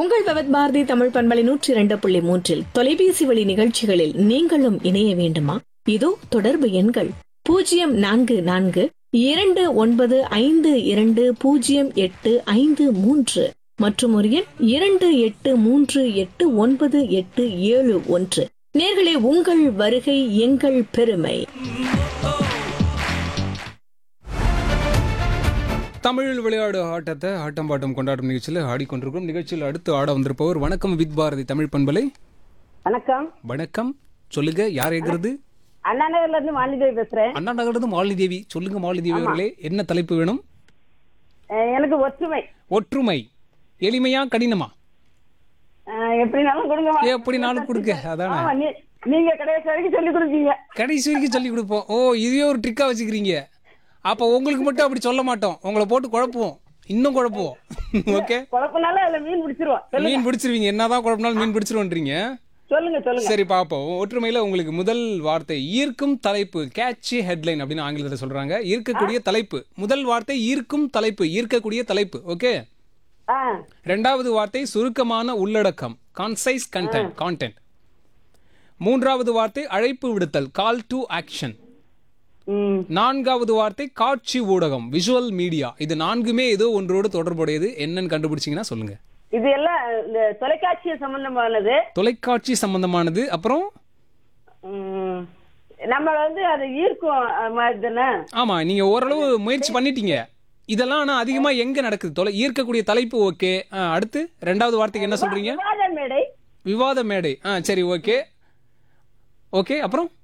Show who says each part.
Speaker 1: உங்கள் பவத் பாரதி தமிழ் பண்பலை நூற்றி இரண்டு புள்ளி மூன்றில் தொலைபேசி வழி நிகழ்ச்சிகளில் நீங்களும் இணைய வேண்டுமா இதோ தொடர்பு எண்கள் பூஜ்ஜியம் நான்கு நான்கு இரண்டு ஒன்பது ஐந்து இரண்டு பூஜ்ஜியம் எட்டு ஐந்து மூன்று மற்றும் ஒரு எண் இரண்டு எட்டு மூன்று எட்டு ஒன்பது எட்டு ஏழு ஒன்று நேர்களே உங்கள் வருகை எங்கள் பெருமை
Speaker 2: தமிழ் விளையாடு ஆட்டத்தை ஆட்டம் பாட்டம் கொண்டாடும் நிகழ்ச்சியில் ஆடிக்கொண்டிருக்கிறோம் நிகழ்ச்சியில் அடுத்து ஆட வந்திருப்பவர் வணக்கம் வித் பாரதி தமிழ் பண்பலை
Speaker 3: வணக்கம்
Speaker 2: வணக்கம் சொல்லுங்க யார் எங்கிறது
Speaker 3: அண்ணா நகர்ல இருந்து மாலிதேவி பேசுறேன்
Speaker 2: அண்ணா நகரது மாலினி தேவி சொல்லுங்க மாலினி தேவி அவர்களே என்ன தலைப்பு வேணும்
Speaker 3: அஹ் எனக்கு ஒற்றுமை
Speaker 2: ஒற்றுமை எளிமையா கடினமா
Speaker 3: அஹ் எப்படினாலும் கொடுங்க
Speaker 2: எப்படினாலும் கொடுங்க அதானே
Speaker 3: ஆமா, நீ- நீங்க கடைசி வரைக்கும் சொல்லி கொடுப்பீங்க
Speaker 2: கடைசி வரைக்கும் சொல்லி கொடுப்போம் ஓ இதே ஒரு ட்ரிக்கா வச்சுக்கிறீங்க அப்ப உங்களுக்கு மட்டும் அப்படி சொல்ல மாட்டோம் உங்களை போட்டு குழப்புவோம் இன்னும் குழப்புவோம் ஓகே
Speaker 3: குழப்பனால அதுல மீன் பிடிச்சிருவோம் சொல்லுங்க
Speaker 2: மீன் பிடிச்சிருவீங்க என்னதான் குழப்பினாலும் மீன் பிடிச்சிருவன்றீங்க
Speaker 3: சொல்லுங்க சொல்லுங்க
Speaker 2: சரி பாப்போம் ஒற்றுமையில உங்களுக்கு முதல் வார்த்தை ஈர்க்கும் தலைப்பு கேட்சி ஹெட்லைன் அப்படின்னு ஆங்கிலத்தில் சொல்றாங்க ஈர்க்கக்கூடிய தலைப்பு முதல் வார்த்தை ஈர்க்கும் தலைப்பு ஈர்க்கக்கூடிய தலைப்பு ஓகே
Speaker 3: ஆ
Speaker 2: ரெண்டாவது வார்த்தை சுருக்கமான உள்ளடக்கம் கான்சைஸ் கண்டென்ட் கான்டென்ட் மூன்றாவது வார்த்தை அழைப்பு விடுத்தல் கால் டு ஆக்ஷன்
Speaker 3: ம்
Speaker 2: நான்காவது வார்த்தை காட்சி ஊடகம் விஷுவல் மீடியா இது நான்குமே ஏதோ ஒன்றோடு தொடர்புடையது என்னன்னு கண்டுபிடிச்சீங்கன்னா சொல்லுங்க
Speaker 3: இது எல்லாம் இந்த தொலைக்காட்சி சம்பந்தமானது
Speaker 2: தொலைக்காட்சி சம்பந்தமானது அப்புறம்
Speaker 3: ம், நம்ம வந்து அது ஈர்க்கும் அது மாதிரி தானே
Speaker 2: ஆமா நீங்க ஓரளவு முயற்சி பண்ணிட்டீங்க இதெல்லாம் ஆனா அதிகமா எங்க நடக்குது தொலை ஈர்க்கக்கூடிய தலைப்பு ஓகே அடுத்து ரெண்டாவது வார்த்தைக்கு என்ன சொல்றீங்க
Speaker 3: விவாத மேடை
Speaker 2: விவாத மேடை ஆ சரி ஓகே ஓகே அப்புறம்